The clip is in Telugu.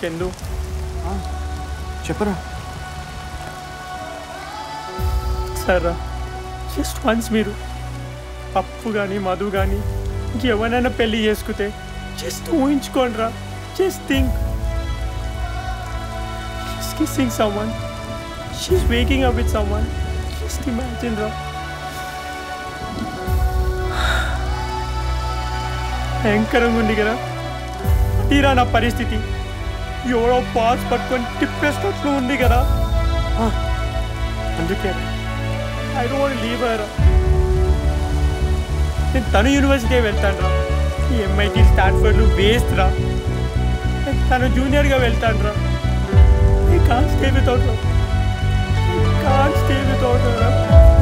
చందు చెప్పరా సరే జస్ట్ వన్స్ మీరు పప్పు కానీ మధు కానీ ఇంకెవరైనా పెళ్లి చేసుకుంటే జస్ట్ ఊహించుకోండి రా just think she's kissing someone she's waking up with someone just imagine రా భయంకరంగా ఉంది కదా తీరా నా పరిస్థితి ఎవడో పాస్ పట్టుకొని తిప్పేసినట్లు ఉంది కదా ఆ, అందుకే ఐ డోంట్ లీవ్ హర్ నేను తను యూనివర్సిటీ వెళ్తాను రా ఈ ఎంఐటి స్టాన్ఫర్డ్ వేస్ట్ రా నేను తను జూనియర్గా వెళ్తాను రా ఈ కాన్ స్టే వితౌట్ రా కాన్ స్టే వితౌట్ రా